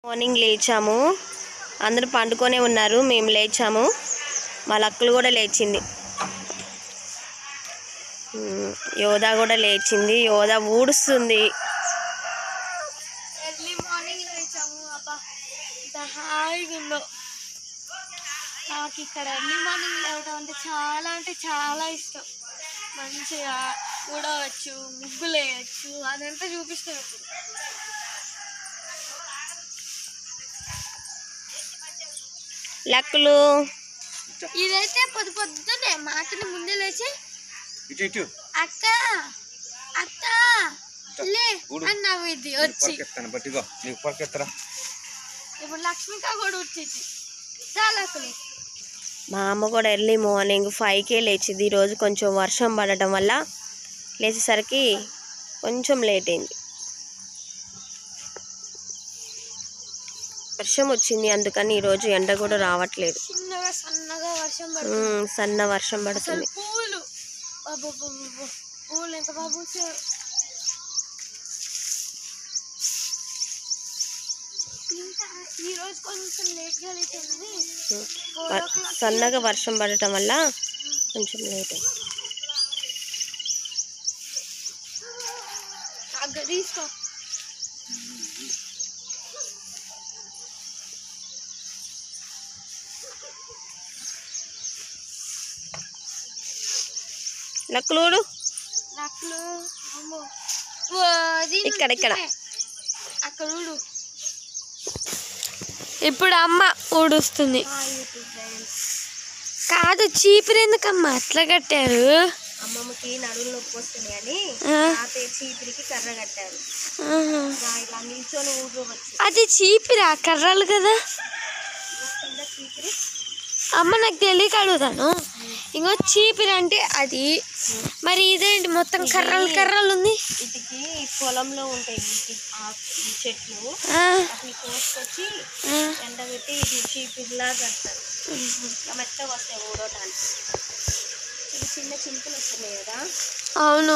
Morning లేచాము అందరూ పండుకొనే ఉన్నారు మేము లేచాము మా లక్కలు కూడా లేచింది ఉమ్, యోధా కూడా లేచింది యోధా ఊడుస్తుంది ఎర్లీ మార్నింగ్ లేచాము అబ్బా ఇంత హాయిగా ఉందో నాకు ఇక్కడ ఎర్లీ మార్నింగ్ లేవడం అంటే చాలా అంటే చాలా ఇష్టం మంచిగా కూడవచ్చు ముగ్గులు వేయచ్చు అదంతా చూపిస్తాం ఇప్పుడు లక్కలు ఇదైతే పొద్దు పొద్దునే మాటని ముందే లేచి ఇటు ఇటు అక్క అక్క లే అని నవ్వింది వచ్చి పరికెత్తాను బట్టిగో నీకు పరికెత్తరా ఇప్పుడు లక్ష్మిక కూడా వచ్చింది చాలకులు మా అమ్మ కూడా ఎర్లీ మార్నింగ్ ఫైవ్కే లేచింది ఈరోజు కొంచెం వర్షం పడటం వల్ల లేచేసరికి కొంచెం లేట్ అయింది వర్షం వచ్చింది అందుకని ఈరోజు ఎండ కూడా రావట్లేదు చిన్నగా సన్నగా వర్షం పడుతుంది ఉమ్, సన్న వర్షం అసలు పడుతుంది పూలు బాబు పూలు ఎంత బాబు పూసాయో. ఇంకా ఈ రోజు కొంచెం లేట్గా లేచానని ఫోర్ ఓ క్లాక్ సన్నగా వర్షం పడటం వల్ల కొంచెం లేట్ అయింది అగ్గ తీసుకో లక్కులోడు నక్కులు అమ్మో ఓ, అది ఇక్కడ, ఇక్కడ. అక్కడ ఊడు ఇప్పుడు అమ్మ ఊడుస్తుంది కాదు చీపురు ఎందుకమ్మా అట్లా కట్టారు అమ్మమ్మకి నడులు నొప్పి వస్తున్నాయి అని ఆ, తాతయ్య చీపిరికి కర్ర కట్టారు ఆహా. ఇలా ఇలా నిల్చొని ఊరుకోవచ్చు అది చీపిరా కర్రలు కదా కింద చీపిరి అమ్మ నాకు తెలియక అడుగుతాను ఇంకో చీపిరి అంటే అది మరి ఇదేంటి మొత్తం కర్రలు కర్రలు ఉంది వీటికి పొలంలో ఉంటాయి వీటి ఆ ఈ చెట్లు ఆ, వాటిని కోసుకొచ్చి ఆ. ఎండబెట్టి ఇది చీపిరిలా కడతారు ఇట్లా మెత్తగా వస్తాయి ఊడటానికి చిన్న చిన్న చిలుకలు వస్తున్నాయి కదా అవును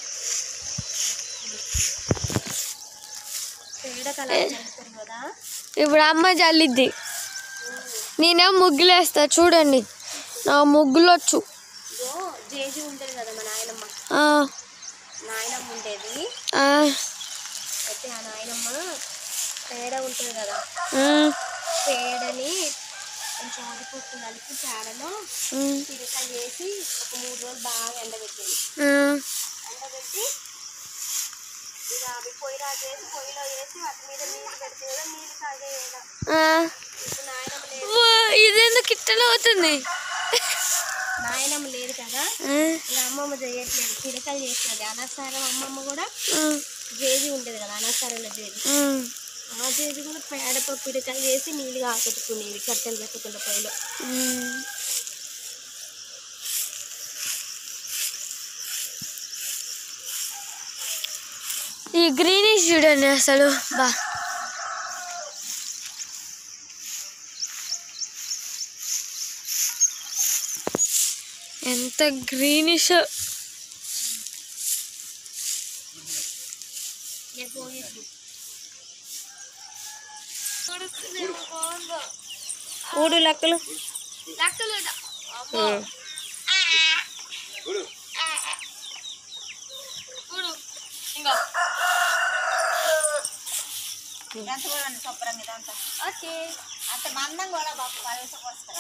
పేడ అలా చల్లుతారు కదా ఇప్పుడు అమ్మ జల్లిద్ది నేనేం ముగ్గులు వేస్తా చూడండి నా ముగ్గులు వచ్చు ఇదో జేజీ ఉంటుంది కదా మా నాయనమ్మ ఆ, నాయనమ్మ ఉండేది ఆ, అయితే ఆ నాయనమ్మ పేడ ఉంటుంది కదా ఉమ్, పేడని కొంచెం వడిపోతు కలిపి పేడలో ఉమ్, చిరకలు చేసి ఒక మూడు రోజులు బాగా ఎండబెట్టింది ఉమ్. ఎండబెట్టి ఇక అవి పొయ్యి రా చేసి పొయ్యిలో వేసి వాటి మీద నీళ్ళు పెడితే కూడా నీళ్ళు తాగేది కదా ఆ. ఇప్పుడు నాయనమ్మ లేదు ఓ, ఇదెందుకు ఇట్టనే అవుతుంది నాయనమ్మ లేదు కదా ఆ, ఇక అమ్మమ్మ చేయట్లేదు చిరకలు చేస్తుంది అనసారం అమ్మమ్మ కూడా ఉమ్, జేజీ ఉండేది కదా అనసారంలో జేజీ ఉమ్, ఆ జేజీ కూడా పేడతో పిడకలు చేసి నీళ్ళు కాకెట్టుకునేది కట్టెలు పెట్టకుండా పొయ్యిలో ఉమ్. ఈ గ్రీనిష్ చూడండి అసలు బా ఎంత గ్రీనిష్ ఊడు లక్కలు ఉమ్. ఓకే అంత మందం కూడా బాబు పలుసకొస్తారా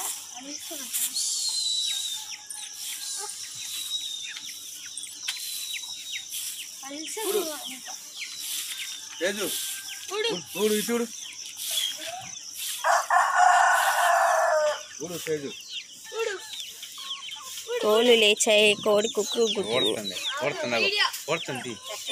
లేదు చూడు ఇటు చూడు చూడు సేజు కోళ్ళు లేచాయి కోడి కుక్కు గుడ్డు ఓడుతుంది ఓడుతుంది ఓడుతుంది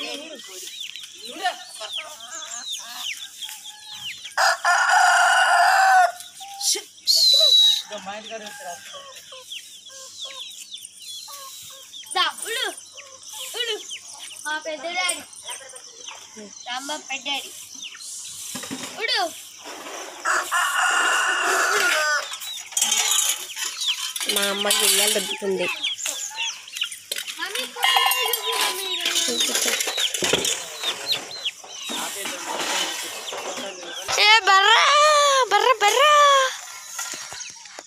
దా, ఉడు ఉడు మా పెద్ద డాడీ రాంబ పెద్ద డాడీ ఉడు మా అమ్మ గిన్నెలు దొరుకుతుంది మమ్మీ కోడి చూపి మమ్మీ చూపించు. ఏ బర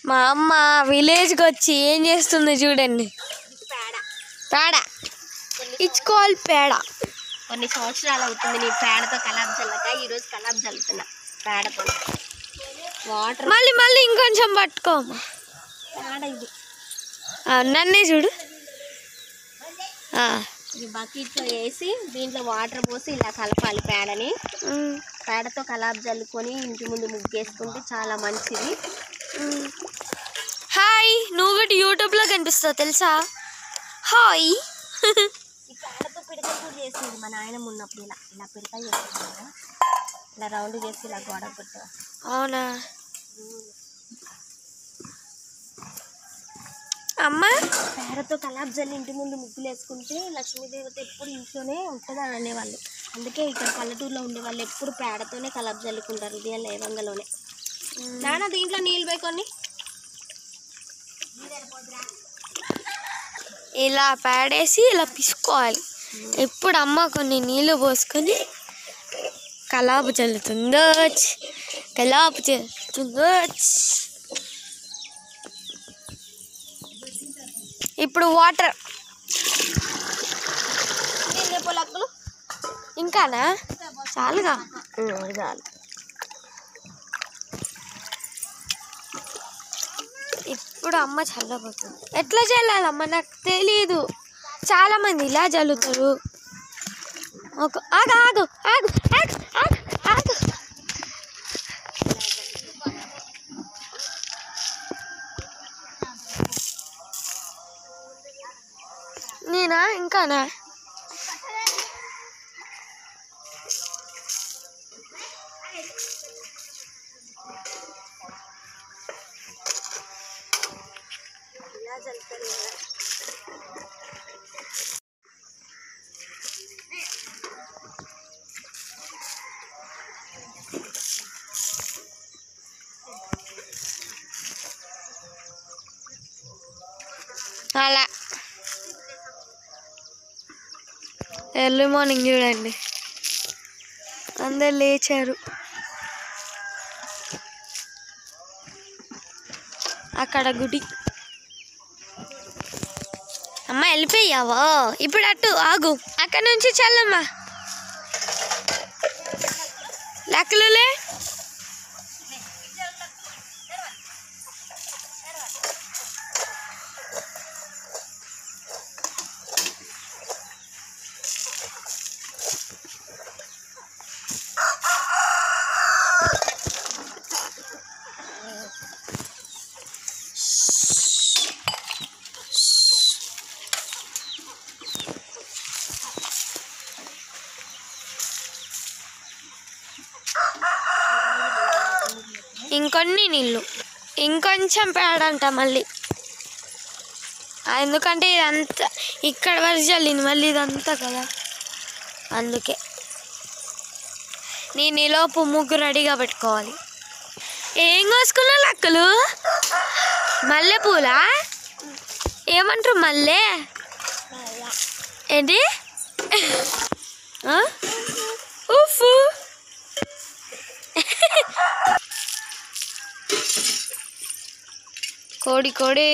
మా అమ్మ విలేజ్కి వచ్చి ఏం చేస్తుంది చూడండి పేడ పేడ ఇట్స్ కాల్ పేడ కొన్ని సంవత్సరాలు అవుతుంది నీ పేడతో కలాబ్ చల్లక ఈరోజు కలాబ్ చల్లుతున్నా పేడతో వాటర్ మళ్ళీ మళ్ళీ ఇంకొంచెం పట్టుకోమ్మా పేడ ఇది ఆ, నన్నే చూడు ఆ, ఈ బకెట్లో వేసి దీంట్లో వాటర్ పోసి ఇలా కలపాలి పేడని ఉమ్, పేడతో కలాబ్ చల్లుకొని ఇంటి ముందు ముగ్గేసుకుంటే చాలా మంచిది ఉమ్. హాయ్ నువ్వు కూడా యూట్యూబ్లో కనిపిస్తావు తెలుసా హాయ్ ఈ పేడతో పిడకలు కూడా చేసింది మా నాయనమ్మ ఉన్నప్పుడు ఇలా ఇలా పిడకలు చేసింది కదా ఇలా రౌండ్ చేసి ఇలా గోడ పెట్టా అవునా అమ్మ పేడతో కలాబ్ జల్లి ఇంటి ముందు ముగ్గులు వేసుకుంటే లక్ష్మీదేవత ఎప్పుడు ఇంట్లోనే ఉంటుంది అని అనేవాళ్ళు అందుకే ఇక్కడ పల్లెటూరులో ఉండే వాళ్ళు ఎప్పుడు పేడతోనే కలాబ్ జల్లుకుంటారు ఉదయం లేవంగలోనే నాన్న దీంట్లో నీళ్ళు పోయి కొన్ని ఇలా పేడేసి ఇలా పిసుకోవాలి ఎప్పుడు అమ్మ కొన్ని నీళ్ళు పోసుకొని కలాపు చల్లుతుందో కలాపు చల్లుతుందో ఇప్పుడు వాటర్ నీళ్ళు పొలక్కులు ఇంకానా చాలుగా చాలు ఇప్పుడు అమ్మ చల్లబోతుంది ఎట్లా చల్లాలమ్మ నాకు తెలియదు చాలా మంది ఇలా చల్లుతారు ఒక ఆగు ఆగు ఆగు ఆగు ఆగు ఆగు నేనా ఇంకానా ఇలా చల్లుతారు కదా అలా ఎర్లీ మార్నింగ్ చూడండి అందరు లేచారు అక్కడ గుడి అమ్మ వెళ్ళిపోయావా ఇప్పుడు అటు ఆగు అక్కడ నుంచి చల్లమ్మా లెక్కలులే ఇంకొన్ని నీళ్ళు ఇంకొంచెం పేడంట మళ్ళీ ఆ, ఎందుకంటే ఇదంతా ఇక్కడ వరకు చల్లింది మళ్ళీ ఇదంతా కదా అందుకే నేను ఈలోపు ముగ్గు రెడీగా పెట్టుకోవాలి ఏం కోసుకున్నా లక్కలు మల్లెపూలా ఏమంటారు మల్లె ఏంటి ఆ? ఉఫ్ఫు కోడి కోడి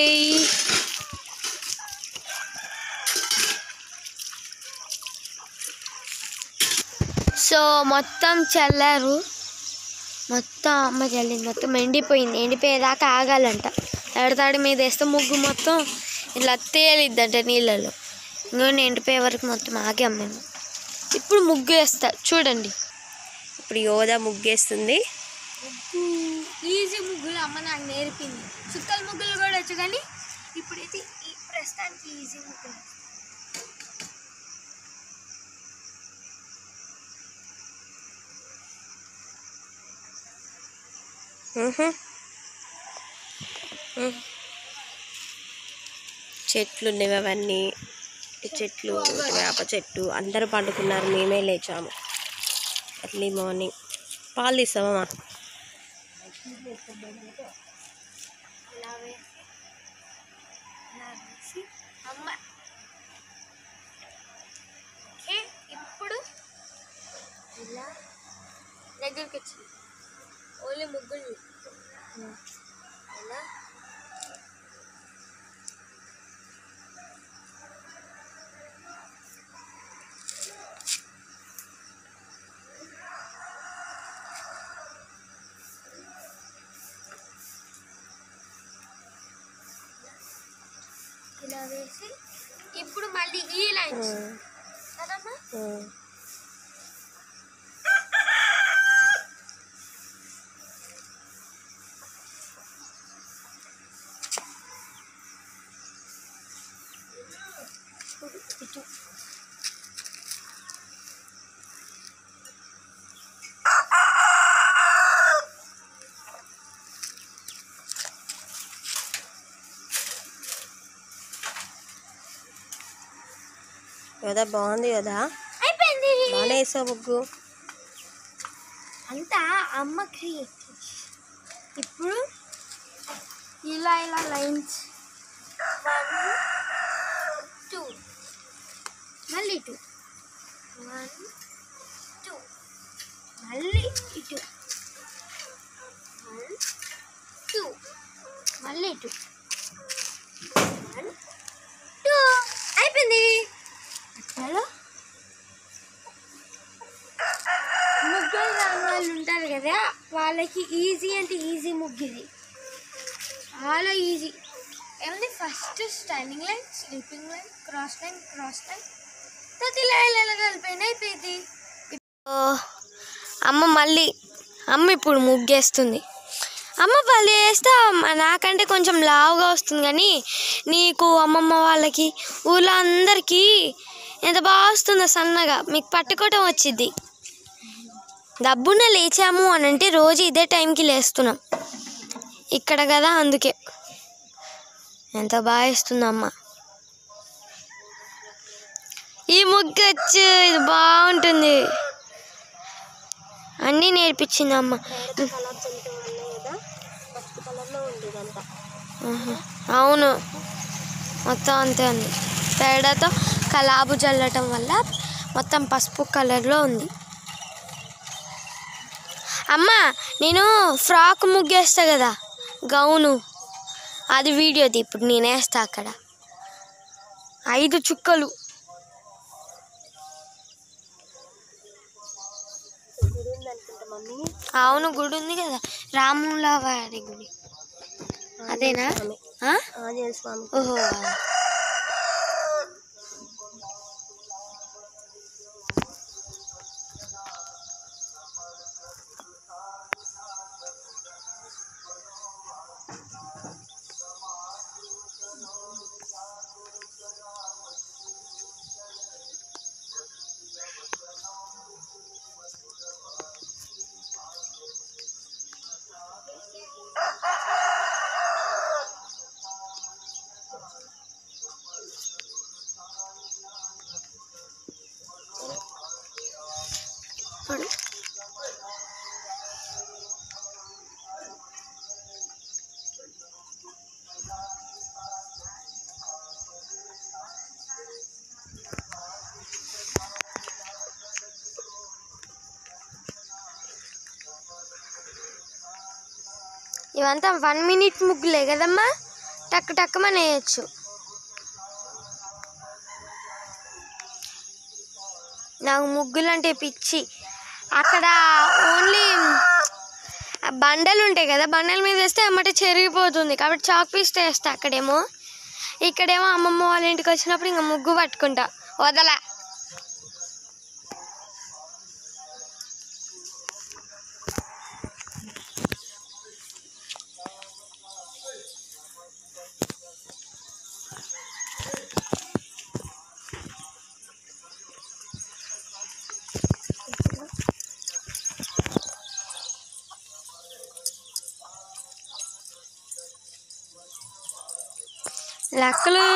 సో మొత్తం చల్లారు మొత్తం అమ్మ చల్లింది మొత్తం ఎండిపోయింది ఎండిపోయేదాకా ఆగాలంట ఎడతాడి మీద వేస్తే ముగ్గు మొత్తం ఇలా తేలిద్దంట నీళ్ళలో ఇంకో ఎండిపోయే వరకు మొత్తం ఆగాం మేము ఇప్పుడు ముగ్గు వేస్తా చూడండి ఇప్పుడు యోధ ముగ్గేస్తుంది ఈజీ ముగ్గులు అమ్మ నాకు నేర్పింది చుక్కల ముగ్గులు కూడా వచ్చు కానీ ఇప్పుడైతే ఈ ప్రస్తుతానికి ఈజీ ముగ్గులు మ్హూ. మ్. చెట్లు ఉన్నవి అవన్నీ ఈ చెట్లు వేప చెట్టు అందరూ పండుకున్నారు మేమే లేచాము ఎర్లీ మార్నింగ్ పాలు తీస్తామమ్మా ఇలా వేసి ఇలా వేసి అమ్మ ఓకే ఇప్పుడు ఇలా దగ్గరికి వచ్చింది ఓన్లీ ముగ్గులు ఇలా వేసి ఇప్పుడు మళ్ళీ ఈ లైన్స్ కదమ్మా ఇటు కదా బాగుంది కదా అయిపోయింది బాగానే వేసావు ముగ్గు అంతా అమ్మ క్రియేట్ ఇప్పుడు ఇలా ఇలా లైన్స్ వన్ టూ మళ్ళీ టూ వన్ టూ మళ్ళీ ఇటు వన్ టూ మళ్ళీ టూ వన్ టూ అయిపోయింది హలో ముగ్గురు రాని వాళ్ళు ఉంటారు కదా వాళ్ళకి ఈజీ అంటే ఈజీ ముగ్గు ఇది చాలా ఈజీ ఏమంటే first standing line sleeping line cross line cross line ప్రతి లైన్ ఎలా కలిపోయినా అయిపోయింది అమ్మ మళ్ళీ అమ్మ ఇప్పుడు ముగ్గేస్తుంది అమ్మ వాళ్ళు వేస్తే నాకంటే కొంచెం లావుగా వస్తుంది కానీ నీకు అమ్మమ్మ వాళ్ళకి ఊళ్ళో అందరికీ ఎంత బాగా వస్తుందో సన్నగా మీకు పట్టుకోవటం వచ్చింది డబ్బున లేచాము అని అంటే రోజు ఇదే టైంకి లేస్తున్నాం ఇక్కడ కదా అందుకే ఎంత బాగా ఇస్తుంది అమ్మ ఈ ముగ్గు వచ్చు ఇది బాగుంటుంది అన్నీ నేర్పించింది అమ్మ కలర్ చల్లటం వల్లే కదా పసుపు కలర్లో ఉంది ఇదంతా ఆహా. అవును మొత్తం అంతే ఉంది పేడతో కలాబు చల్లటం వల్ల మొత్తం పసుపు కలర్లో ఉంది అమ్మ నేను ఫ్రాక్ ముగ్గేస్తా కదా గౌను అది వీడియోది ఇప్పుడు నేను వేస్తా అక్కడ ఐదు చుక్కలు గుడి ఉంది అనుకుంటా మమ్మీ అవును గుడి ఉంది కదా రాముల వారి గుడి అదేనా స్వామి ఆ? ఆంజనేయ స్వామి ఓహో ఇప్పుడు ఇవంతా వన్ మినిట్ ముగ్గులే కదమ్మా టక్ టక్ మన వేయచ్చు నాకు ముగ్గులు అంటే పిచ్చి అక్కడ ఓన్లీ బండలు ఉంటాయి కదా బండల మీద వేస్తే అమ్మట చెరిగిపోతుంది కాబట్టి చాక్ పీస్తో వేస్తా అక్కడేమో ఇక్కడేమో అమ్మమ్మ వాళ్ళ ఇంటికి వచ్చినప్పుడు ఇంకా ముగ్గు పట్టుకుంటా వదల లక్కలు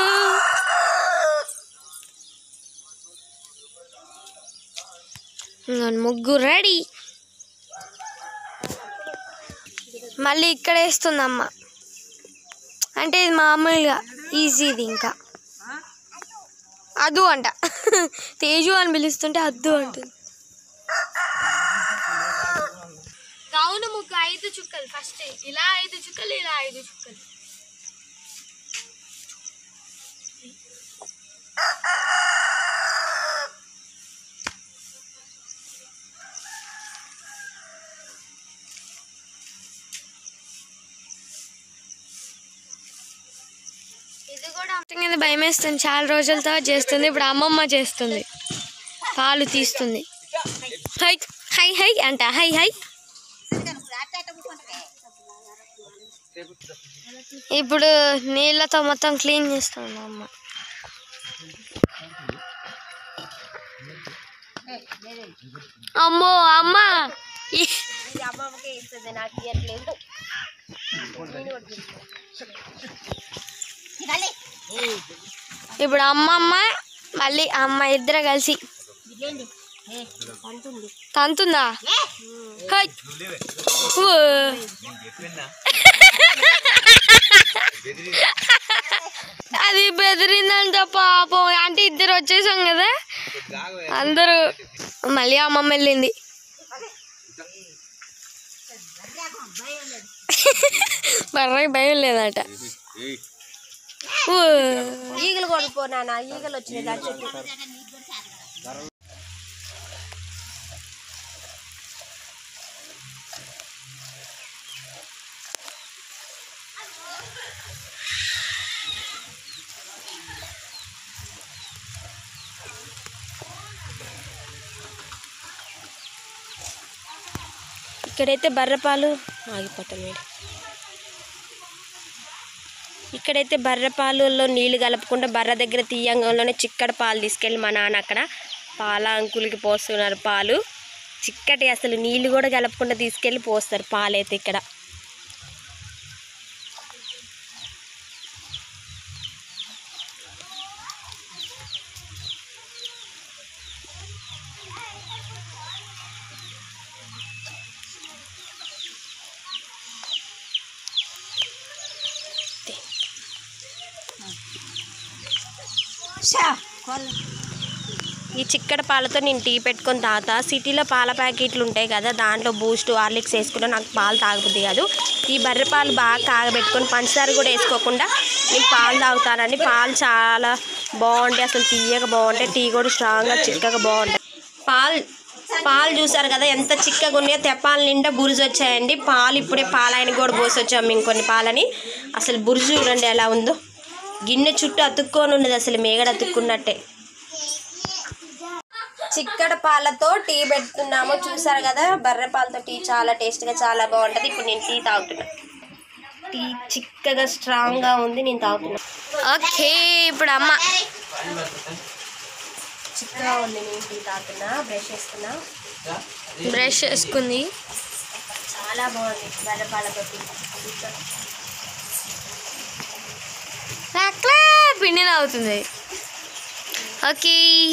ఇంగోండి, ముగ్గు రెడీ మళ్ళీ ఇక్కడ వేస్తుంది అమ్మ అంటే ఇది మామూలుగా ఈజీది ఇంకా అదు అంట తేజు అని పిలుస్తుంటే అద్దు అంటుంది గౌను ముగ్గు ఐదు చుక్కలు ఫస్ట్ ఇలా ఐదు చుక్కలు ఇలా ఐదు చుక్కలు ఇదిగో కింద భయం వేస్తుంది చాలా రోజులతో చేస్తుంది ఇప్పుడు అమ్మమ్మ చేస్తుంది పాలు తీస్తుంది హై హై హై అంట హై హై ఇప్పుడు నీళ్ళతో మొత్తం క్లీన్ చేస్తుంది అమ్మ అమ్మో అమ్మ ఈ- ఇది అమ్మమ్మకే ఇస్తుంది నాకు ఇవ్వట్లేదు ఇప్పుడు అమ్మమ్మ మళ్ళీ అమ్మ ఇద్దరు కలిసి అంటుంది తంతుందా హై. ఓ. అది బెదిరిందంట పాపం అంటే ఇద్దరు వచ్చేసాం కదా అందరూ మళ్ళీ అమ్మమ్మ వెళ్ళింది బర్రకి భయం లేదట ఏయ్ ఓ. ఈగలు కొడుకోనా ఈగలు వచ్చినాయి దాని చుట్టూ ఇక్కడైతే బర్రెపాలు ఆగిపోతాం మేడం ఇక్కడైతే బర్రె పాలులో నీళ్లు కలపకుండా బర్రె దగ్గర తీయంగానే చిక్కటి పాలు తీసుకెళ్ళి మా నాన్న అక్కడ పాల అంకులకి పోస్తున్నారు పాలు చిక్కటి అసలు నీళ్లు కూడా కలపకుండా తీసుకెళ్ళి పోస్తారు పాలైతే ఇక్కడ ఈ చిక్కటి పాలతో నేను టీ పెట్టుకొని తాగుతా సిటీలో పాల ప్యాకెట్లు ఉంటాయి కదా దాంట్లో బూస్ట్ హార్లిక్స్ వేసుకుంటే నాకు పాలు తాగబుద్ది కాదు ఈ బర్రె పాలు బాగా కాగబెట్టుకొని పంచదార కూడా వేసుకోకుండా నేను పాలు తాగుతానండి పాలు చాలా బాగుంటాయి అసలు తీయగా బాగుంటాయి టీ కూడా స్ట్రాంగ్గా చిక్కగా బాగుంటాయి పాలు పాలు చూసారు కదా ఎంత చిక్కగా ఉన్నాయో తెప్పాల నిండా బురుజు వచ్చాయండి పాలు ఇప్పుడే పాలైన కూడా పోసి వచ్చాము ఇంకొన్ని పాలని అసలు బురుజు చూడండి ఎలా ఉందో గిన్నె చుట్టూ అతుక్కొని ఉన్నది అసలు మేగడ అతుక్కున్నట్టే చిక్కడ పాలతో టీ పెడుతున్నాము చూసారు కదా బర్రె పాలతో టీ చాలా టేస్ట్గా చాలా బాగుంటుంది ఇప్పుడు నేను టీ తాగుతున్నా టీ చిక్కగా స్ట్రాంగ్గా ఉంది నేను తాగుతున్నా ఓకే ఇప్పుడు అమ్మ చిక్కగా ఉంది నేను టీ తాగుతున్నా బ్రష్ చేస్తున్నా బ్రష్ చేసుకుంది చాలా బాగుంది బర్రె పాలతో టీ సూపర్. అట్లా పిండి అవుతుంది ఓకే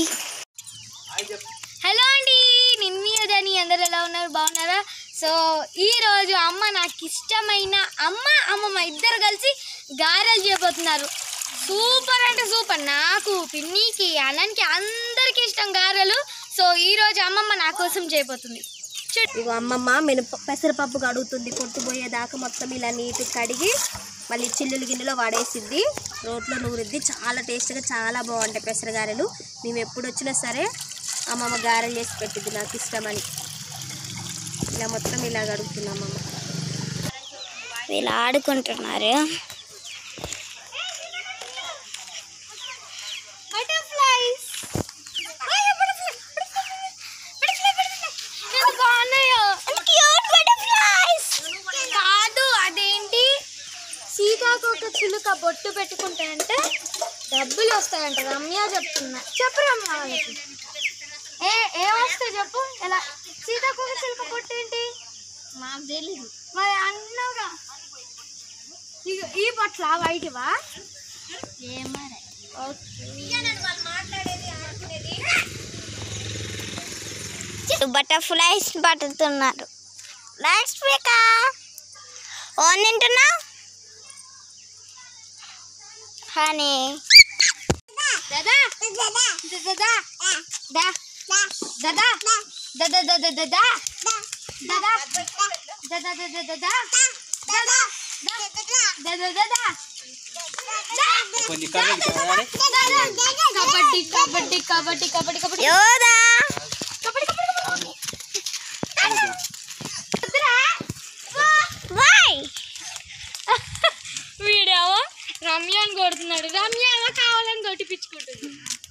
హలో అండి నిన్ని ఉదయని అందరు ఎలా ఉన్నారు బాగున్నారా సో ఈ రోజు అమ్మ నాకు ఇష్టమైన అమ్మ అమ్మమ్మ ఇద్దరు కలిసి గారెలు చేయబోతున్నారు సూపర్ అంటే సూపర్ నాకు పిన్నికి అన్నకి అందరికి ఇష్టం గారెలు సో ఈ రోజు అమ్మమ్మ నా కోసం చేయబోతుంది ఇగో అమ్మమ్మ మినప పెసరపప్పు కడుగుతుంది పొట్టుపోయేదాకా మొత్తం ఇలా నీట్గా కడిగి మళ్ళీ చిల్లులు గిన్నెలో వాడేసిద్ది రోట్లో నూరిద్ది చాలా టేస్ట్గా చాలా బాగుంటాయి పెసర గారెలు మేము ఎప్పుడు వచ్చినా సరే అమ్మమ్మ గారెలు చేసి పెట్టిద్ది నాకు ఇష్టమని ఇలా మొత్తం ఇలా కడుగుతుంది అమ్మమ్మ వీళ్ళు ఆడుకుంటున్నారు బటర్ఫ్లైస్ కాదు అదేంటి సీతాకోక చిలుక బొట్టు పెట్టుకుంటాయంటే డబ్బులు వస్తాయంట రమ్య చెప్తున్నా చెప్పు రమ్య వాళ్ళకి ఏ ఏ వస్తాయి చెప్పు ఎలా సీతాకోక చిలుక బొట్టు ఏంటి మాకు తెలీదు మరి అన్నగా ఇగో ఈ బొట్ల వైట్వా ఏమరే బటర్ఫ్లైస్ పట్టుతున్నారు నెక్స్ట్ వీక్ ఓన్ తింటున్నావు హనీ దాదా దాదా దాదా దా దాదా దాదా దాదా దాదా దాదా దాదా దాదా దాదా దాదా దాదా కొంచెం కర్రీ కావాలి కబడ్డీ కబడ్డీ కబడ్డీ కబడ్డీ కబడ్డీ యోదా కబడ్డీ కబడ్డీ వై వీడేమో రమ్యాని కొడుతున్నాడు రమ్య ఏమో కావాలని కొట్టిపించుకుంటుంది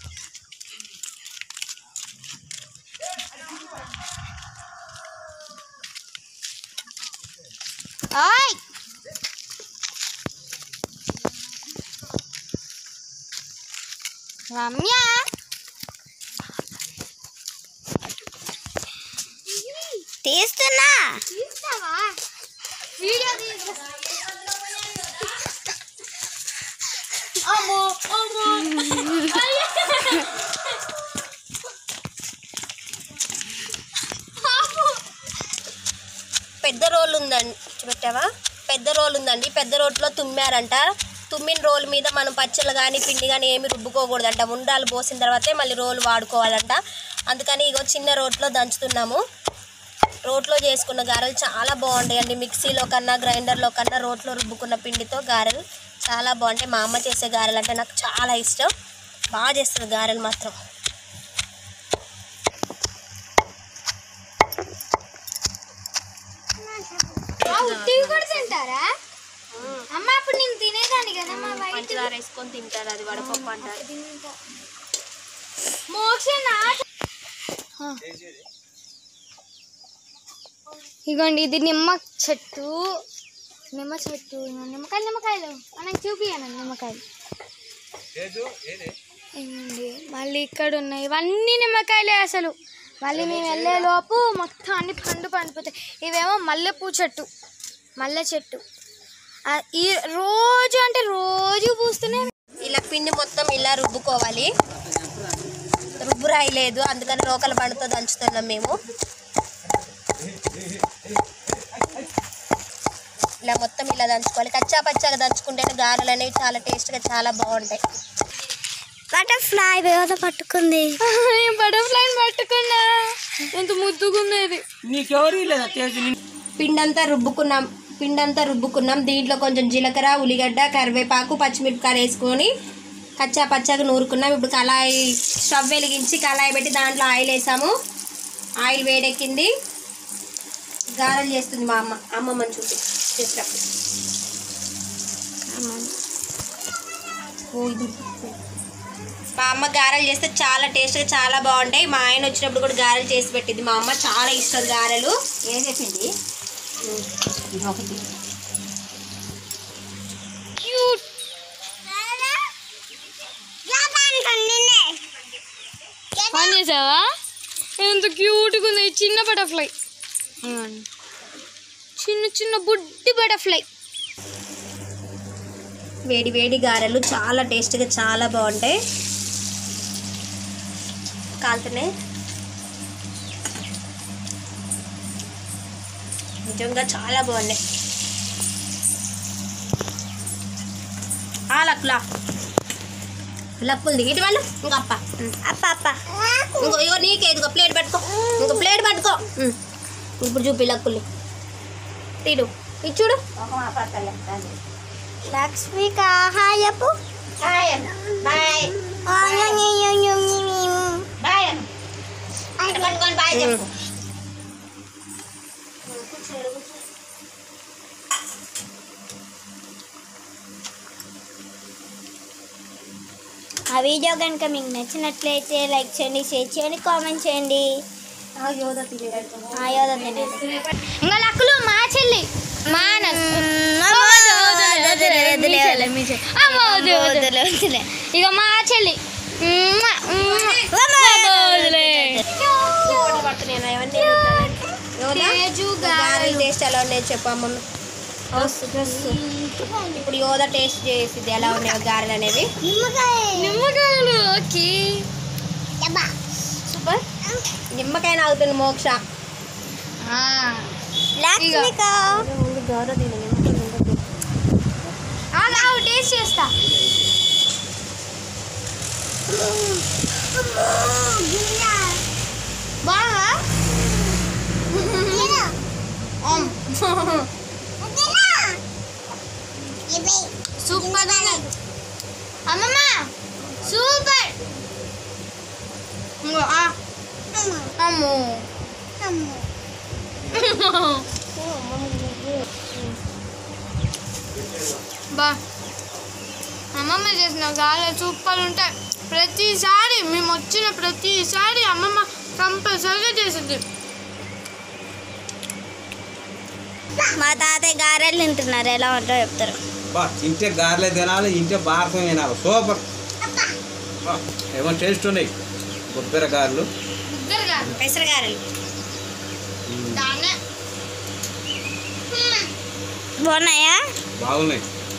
ఓయ్ రమ్య తీస్తున్నా తీస్తావా వీడియో అమ్మో అమ్మో పెద్ద రోల్ ఉందండి పెట్టావా పెద్ద రోల్ ఉందండి పెద్ద రోట్లో తుమ్మారంట తుమ్మిన రోల్ మీద మనం పచ్చళ్ళు కానీ పిండి కానీ ఏమి రుబ్బుకోకూడదంట ఉండాలు పోసిన తర్వాతే మళ్ళీ రోల్ వాడుకోవాలంట అందుకని ఇగో చిన్న రోట్లో దంచుతున్నాము రోట్లో చేసుకున్న గారెలు చాలా బాగుంటాయండి మిక్సీలో కన్నా గ్రైండర్లో కన్నా రోట్లో రుబ్బుకున్న పిండితో గారెలు చాలా బాగుంటాయి మా అమ్మ చేసే గారెలు అంటే నాకు చాలా ఇష్టం బాగా చేస్తుంది గారెలు మాత్రం ఉట్టివి కూడా తింటారా అమ్మ అప్పుడు నేను తినేదాన్ని కదా మా వైట్ పంచదార వేసుకొని తింటారు అది వడపప్పు అంటారు మోక్షణ ఇగోండి ఇది నిమ్మ చెట్టు నిమ్మ చెట్టు నిమ్మకాయలు నిమ్మకాయలు మనకి చూపియాను నిమ్మకాయలు ఇవ్వండి మళ్ళీ ఇక్కడ ఉన్నాయి ఇవన్నీ నిమ్మకాయలే అసలు మళ్ళీ మేము వెళ్ళే లోపు మొత్తం అన్ని పండు పండిపోతాయి ఇవేమో మల్లెపూ చెట్టు మల్లె చెట్టు ఆ, ఈ రోజు అంటే రోజు పూస్తూనే ఇలా పిండి మొత్తం ఇలా రుబ్బుకోవాలి రుబ్బురాయి లేదు అందుకని రోకల బండతో దంచుతున్నాం మేము ఇలా మొత్తం ఇలా దంచుకోవాలి కచ్చా పచ్చాగా దంచుకుంటే గారెలు అనేవి చాలా టేస్ట్గా చాలా బాగుంటాయి బటర్ఫ్లై వేద పట్టుకుంది బటర్ఫ్లై పట్టుకున్నా ఎంత ముద్దుగుంది పిండంతా రుబ్బుకున్నాం పిండంతా రుబ్బుకున్నాం దీంట్లో కొంచెం జీలకర్ర ఉల్లిగడ్డ కరివేపాకు పచ్చిమిరపకాయలు వేసుకొని కచ్చా పచ్చాగా నూరుకున్నాం ఇప్పుడు కళాయి స్టవ్ వెలిగించి కళాయి పెట్టి దాంట్లో ఆయిల్ వేసాము ఆయిల్ వేడెక్కింది గారెలు చేస్తుంది మా అమ్మ అమ్మమ్మని చూసి చేసినప్పుడు ఓ, ఇది. మా అమ్మ గారెలు చేస్తే చాలా టేస్ట్గా చాలా బాగుంటాయి మా ఆయన వచ్చినప్పుడు కూడా గారెలు చేసి పెట్టింది మా అమ్మ చాలా ఇష్టం గారెలు ఏం చెప్పింది ఇది ఒకటి పని చేసావా ఎంత క్యూట్గా ఉంది ఈ చిన్న బటర్ఫ్లై చిన్న చిన్న బుడ్డి బటర్ఫ్లై వేడి వేడి గారెలు చాలా టేస్ట్గా చాలా బాగుంటాయి కాలుతున్నాయి నిజంగా చాలా బాగున్నాయి ఆ లక్కులా లక్కులు ఇటు వాళ్ళు ఇంకో అప్ప అప్ప అప్ప ఇంకో ఇగో నీకే ఇదిగో ప్లేట్ పట్టుకో ఇంకో ప్లేట్ పట్టుకో ఉమ్. ఇప్పుడు చూపి లక్కుల్ని తీడు ఇది చూడు లక్ష్మిక హాయ్ చెప్పు బాయ్ బాయ్ పట్టుకొని బాయ్ చెప్పు ఆ వీడియో కనుక మీకు నచ్చినట్లయితే లైక్ చేయండి షేర్ చేయండి కామెంట్ చేయండి యోధ తినేది ఆ యోధ తినండి ఇంకా లక్కులు మా చెల్లి మా ఇక మా చెల్లి ఉమ్మ, ఉమ్మ. వదిలే. పడుతున్నాయి అవన్నీ యోధ గారెలు టేస్ట్ ఎలా ఉన్నాయి చెప్పు అమ్మమ్మ ఇప్పుడు యోధ టేస్ట్ చేసింది ఎలా ఉన్నాయి గారెలు అనేవి నిమ్మకాయలు ఓకే సూపర్ నిమ్మకాయ ఆగుతుంది మోక్ష లక్ష్మిక గౌర తిన టేస్ట్ చేస్తా బాగా సూపర్ అమ్మమ్మ సూపర్ అమ్మో బా అమ్మమ్మ చేసిన గారెలు సూపర్ ఉంటాయి ప్రతిసారి మేము వచ్చిన ప్రతిసారి అమ్మమ్మ కంపల్సరీగా చేసింది మా తాతయ్య గారెలు తింటున్నారు ఎలా ఉంటారో చెప్తారు బా ఇంటే గారెలే తినాలి ఇంటే భారతం తినాలి సూపర్ బా, ఏమో టేస్ట్ ఉన్నాయి కొబ్బరి గారెలు ముగ్గురుగా పెసర గారెలు దాన్నే బాగున్నాయా బాగున్నాయి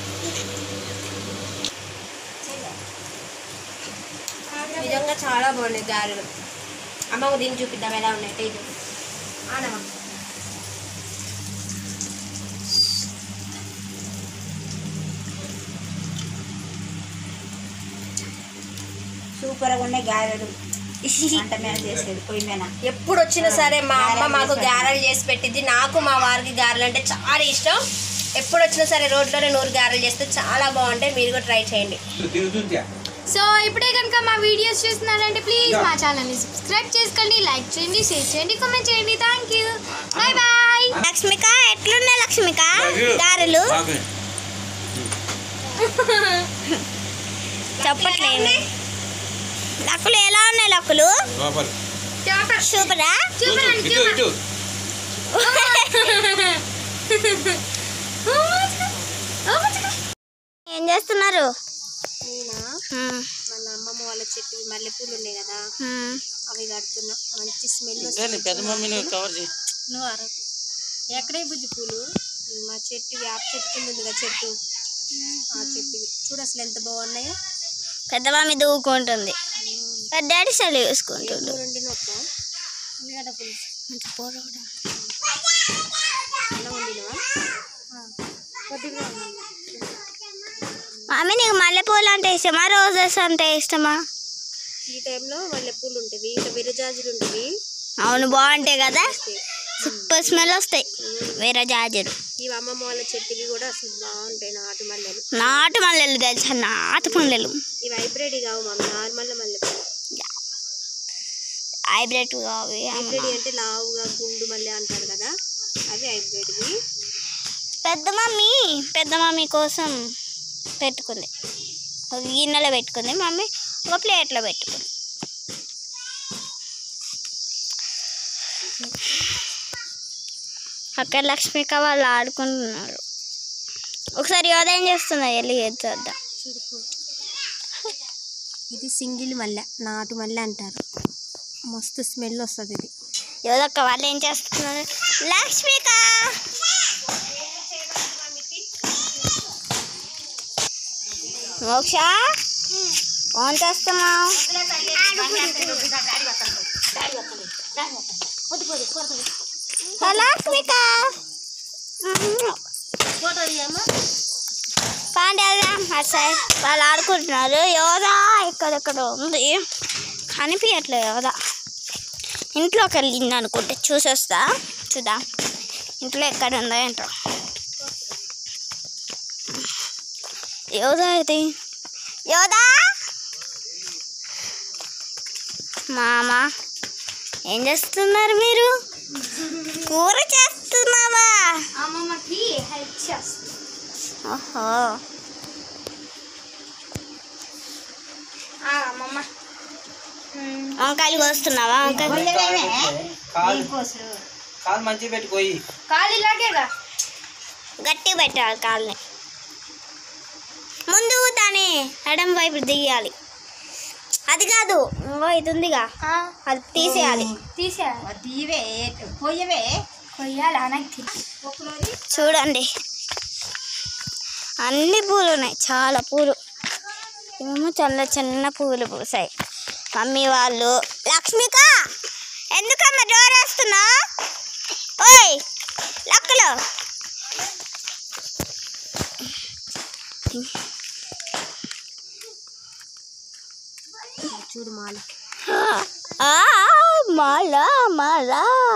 నిజంగా చాలా బాగున్నాయి గారెలు అమ్మకు దీన్ని చూపిద్దాం ఎలా ఉన్నాయి టేస్ట్ ఆనమ్మ సూపర్గా ఉన్నాయి గారెలు వంట మీద చేసేది పొయ్యి మీద ఎప్పుడు వచ్చినా సరే మా అమ్మ మాకు గారెలు చేసి పెట్టింది నాకు మా వారికి గారెలు అంటే చాలా ఇష్టం ఎప్పుడు వచ్చినా సరే రోడ్లోనే నూరు గారెలు చేస్తే చాలా బాగుంటాయి మీరు కూడా ట్రై చేయండి తిని చూద్దా సో ఇప్పుడే కనుక మా వీడియోస్ చూస్తున్నారంటే ప్లీజ్ మా ఛానల్ని సబ్స్క్రైబ్ చేసుకోండి లైక్ చేయండి షేర్ చేయండి కామెంట్ చేయండి thank you bye bye Lakshmika ఎట్లున్నాయి లక్ష్మిక గారెలు బాగున్నాయి చెప్పట్లేదు లక్కులు ఎలా ఉన్నాయి లక్కులు సూపర్ సూపరా ఇటు ఇటు ఏం చేస్తున్నారు నేనా హ్మ్, మన అమ్మమ్మ వాళ్ళ చెట్టు మల్లెపూలు ఉన్నాయి కదా హ్మ్. అవి కడుతున్నా మంచి స్మెల్ పెద్ద మమ్మీని కవర్ చేయి నువ్వు అరకు ఎక్కడే బుజ్జి పూలు ఇవి మా చెట్టు వేప చెట్టు కింద ఉంది కదా చెట్టు ఆ చెట్టు చూడు అసలు ఎంత బాగున్నాయో పెద్ద మమ్మీ దూకుంటుంది పెద్ద డాడీ సెల్ చూసుకుంటుండు చూడండి నొక్క ఉల్లిగడ్డ పులుసు ఎలా వండినవా కొద్దిగా ఉంది. మమ్మీ నీకు మల్లెపూలు అంటే ఇష్టమా రోజెస్ అంటే ఇష్టమా ఈ టైంలో మల్లెపూలు ఉంటాయి ఇంకా విరజాజులు ఉంటాయి అవును బాగుంటాయి కదా సూపర్ స్మెల్ వస్తాయి వేరే జాజులు ఇవి అమ్మమ్మ వాళ్ళ చెట్టుకి కూడా అసలు బాగుంటాయి నాటు మల్లెలు నాటు మల్లెలు తెలుసా నాటు మల్లెలు ఇవి హైబ్రిడ్ కావు మమ్మీ నార్మల్ మల్లెపూలు హైబ్రిడ్ అవి హైబ్రిడ్ అంటే లావుగా గుండు మల్లె అంటారు కదా అవి హైబ్రిడ్వి పెద్ద మమ్మీ పెద్ద మమ్మీ కోసం పెట్టుకుంది ఒక గిన్నెలో పెట్టుకుంది మమ్మీ ఒక ప్లేట్లో పెట్టుకుంది అక్కడ లక్ష్మిక వాళ్ళు ఆడుకుంటున్నారు ఒకసారి యోదయం చేస్తుంది వెళ్ళి చేద్దాం ఇది సింగిల్ మల్లె నాటు మల్లె అంటారు మస్తు స్మెల్ వస్తుంది ఇది యోదక్క వాళ్ళు ఏం చేస్తున్నారు లక్ష్మిక మోక్ష ఫోన్ చేస్తున్నావు లక్ష్మిక పాండి వెళ్దాం అటు సైడ్ వాళ్ళు ఆడుకుంటున్నారు యోదా ఇక్కడెక్కడ ఉంది కనిపించట్లేదు యోదా ఇంట్లోకి వెళ్ళింది అనుకుంటే చూసొస్తా చూద్దాం ఇంట్లో ఎక్కడ ఉందో ఏంటో యోదా ఇది యోదా మామ ఏం చేస్తున్నారు మీరు కూర చేస్తున్నావా అమ్మమ్మకి హెల్ప్ చేస్తుంది ఓహో అమ్మమ్మ వంకాయలు కోస్తున్నావా వంకాయలు కాలు కాలు మంచిగా పెట్టుకోయి కాలు ఇలాగేగా గట్టి పెట్టాలి కాళ్ళని ముందు దాని ఎడం వైపు దిగాలి అది కాదు ఇంకో ఇది ఉందిగా అది తీసేయాలి తీసేయాలి తీవే పొయ్యవే కొయ్యాలి అనక్కి చూడండి అన్ని పూలు ఉన్నాయి చాలా పూలు ఏమో చిన్న చిన్న పూలు పూసాయి మమ్మీ వాళ్ళు లక్ష్మిక ఎందుకమ్మా డోర్ వేస్తున్నావు ఓయ్ లక్కలు చూడు మాల ఆ, మాల మాల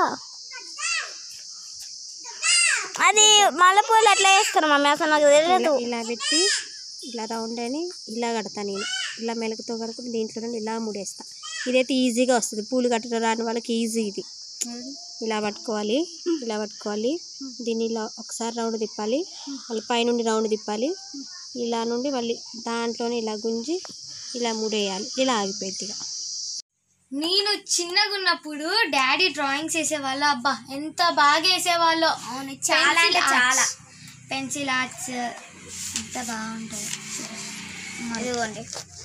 అది మల్లెపూలు ఎట్లా వేస్తారు మమ్మీ అసలు నాకు తెలియదు ఇలా పెట్టి ఇలా రౌండ్ అని ఇలా కడతా నేను ఇలా మెలకతో కడుకుని దీంట్లో నుండి ఇలా ముడేస్తా ఇదైతే ఈజీగా వస్తుంది పూలు కట్టడం రాని వాళ్ళకి ఈజీ ఇది ఇలా పట్టుకోవాలి ఇలా పట్టుకోవాలి దీన్ని ఇలా ఒకసారి రౌండ్ తిప్పాలి మళ్ళీ పైనుండి రౌండ్ తిప్పాలి ఇలా నుండి మళ్ళీ దాంట్లోనే ఇలా గుంజి ఇలా ముడేయాలి ఇలా ఆగిపోయింది ఇక నేను చిన్నగా ఉన్నప్పుడు డాడీ డ్రాయింగ్స్ వేసేవాళ్ళు అబ్బా ఎంత బాగా వేసేవాళ్ళు అవును చాలా అంటే చాలా పెన్సిల్ ఆర్ట్స్ ఎంత బాగుంటుంది ఇదిగోండి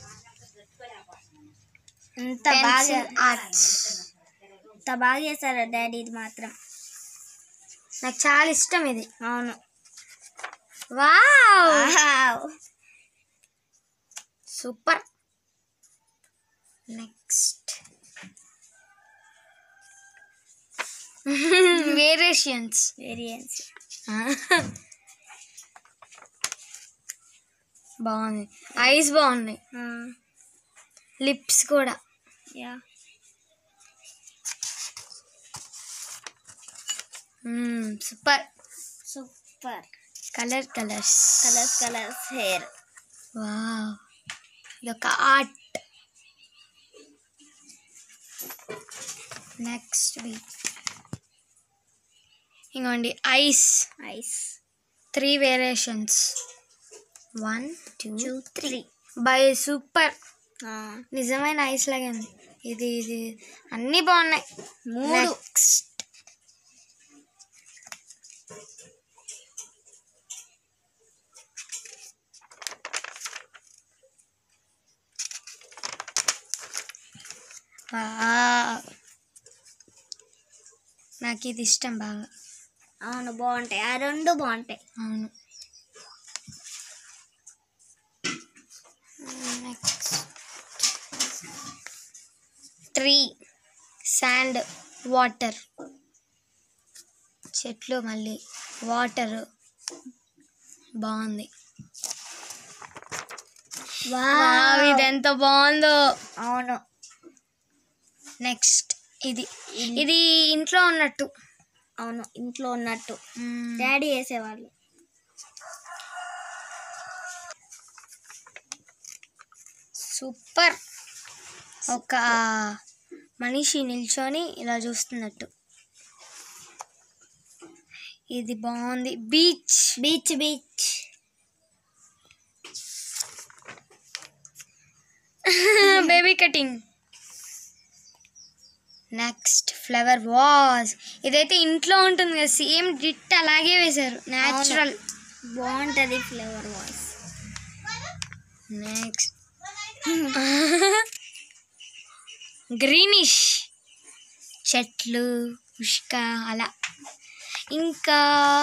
ఎంత పెన్సిల్ బాగా ఆర్ట్స్ ఎంత బాగా చేశారు డాడీ ఇది మాత్రం నాకు చాలా ఇష్టం ఇది అవును wow wow. Super next variations variance బాగుంది ఐస్ బాగున్నాయి లిప్స్ కూడా yeah super super colour colours colours colours hair wow ఇదొక ఆర్ట్ నెక్స్ట్ వీక్ ఇంకోండి eyes eyes three variations one two two three bye super నిజమైన ఐస్ లాగే ఉంది ఇది ఇది అన్నీ బాగున్నాయి మూడు. Next wow. నాకు ఇది ఇష్టం బాగా అవును బాగుంటాయి ఆ రెండు బాగుంటాయి అవును నెక్స్ట్ ట్రీ శాండ్ వాటర్ చెట్లు మళ్ళీ వాటర్ బాగుంది వావ్, ఇది ఎంత బాగుందో అవును నెక్స్ట్ ఇది ఇది ఇంట్లో ఉన్నట్టు అవును ఇంట్లో ఉన్నట్టు మ్మ్. డాడీ వేసేవాళ్ళు సూపర్ ఒక మనిషి నిల్చొని ఇలా చూస్తున్నట్టు ఇది బాగుంది beach beach beach baby cutting next flower vase ఇదైతే ఇంట్లో ఉంటుంది కదా సేమ్ డిట్ అలాగే వేశారు న్యాచురల్ బాగుంటుంది ఫ్లేవర్ వాయిస్ నెక్స్ట్ గ్రీనిష్ చెట్లు ఉష్క అలా ఇంకా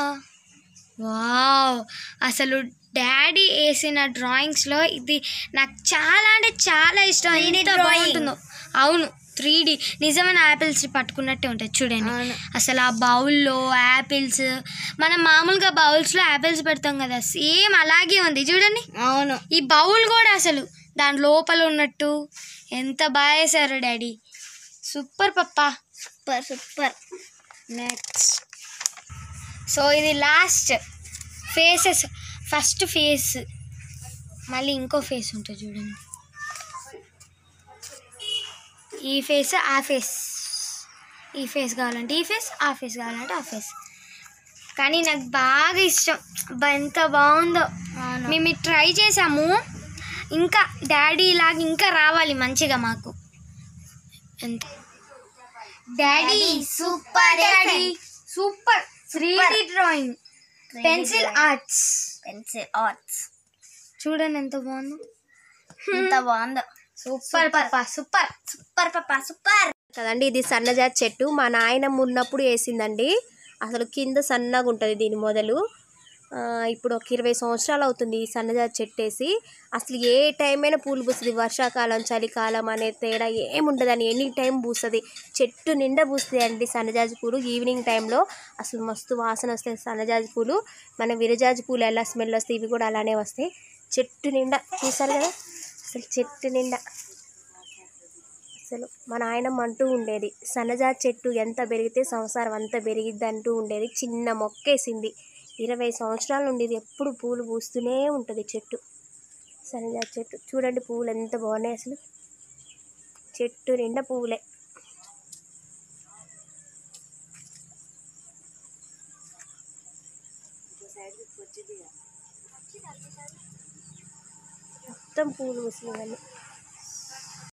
వావ్ అసలు డాడీ వేసిన డ్రాయింగ్స్లో ఇది నాకు చాలా అంటే చాలా ఇష్టం 3D ఎంత drawing. బాగుంటుందో అవును త్రీ డి నిజమైన యాపిల్స్ పట్టుకున్నట్టే ఉంటాయి చూడండి అవును. అసలు ఆ బౌల్లో యాపిల్స్ మనం మామూలుగా బౌల్స్లో యాపిల్స్ పెడతాం కదా సేమ్ అలాగే ఉంది చూడండి అవును ఈ బౌల్ కూడా అసలు దాని లోపల ఉన్నట్టు ఎంత బాగా వేశారు daddy super papa super super next so ఇది లాస్ట్ ఫేసెస్ ఫస్ట్ ఫేస్ మళ్ళీ ఇంకో ఫేస్ ఉంటుంది చూడండి ఈ ఫేస్ ఆ ఫేస్ ఈ ఫేస్ కావాలంటే ఈ ఫేస్ ఆ ఫేస్ కావాలంటే ఆ ఫేస్ కానీ నాకు బాగా ఇష్టం అబ్బా ఎంత బాగుందో అవును. మేము ఇది ట్రై చేసాము ఇంకా డాడీ లాగా ఇంకా రావాలి మంచిగా మాకు ఎంత daddy super daddy super three drawing pencil arts pencil arts చూడండి ఎంత బాగుందో ఎంత బాగుందో సూపర్ పాప సూపర్ సూపర్ పాపా సూపర్ కదండి ఇది సన్నజాతి చెట్టు మా నాయనమ్మ ఉన్నప్పుడు వేసిందండి అసలు కింద సన్నగా ఉంటుంది దీని మొదలు ఆ, ఇప్పుడు ఒక ఇరవై సంవత్సరాలు అవుతుంది ఈ సన్నజాతి చెట్టు వేసి అసలు ఏ టైం అయినా పూలు పూస్తుంది వర్షాకాలం చలికాలం అనే తేడా ఏముండదని ఎనీ టైం పూస్తుంది చెట్టు నిండా పూస్తుంది అండి సన్నజాజి పూలు ఈవినింగ్ టైంలో అసలు మస్తు వాసన వస్తాయి సన్నజాజి పూలు మన విరజాజి పూలు ఎలా స్మెల్ వస్తాయి ఇవి కూడా అలానే వస్తాయి చెట్టు నిండా చూసారు కదా అసలు చెట్టు నిండా అసలు మా నాయనమ్మ అంటూ ఉండేది సన్నజాతి చెట్టు ఎంత పెరిగితే సంసారం అంత పెరిగిద్ది అంటూ ఉండేది చిన్న మొక్కేసింది ఇరవై సంవత్సరాల నుండి ఇది ఎప్పుడు పూలు పూస్తూనే ఉంటుంది చెట్టు సన్నజాతి చెట్టు చూడండి పువ్వులు ఎంత బాగున్నాయి అసలు చెట్టు నిండా పువ్వులే మొత్తం పూలు పూసినవన్నీ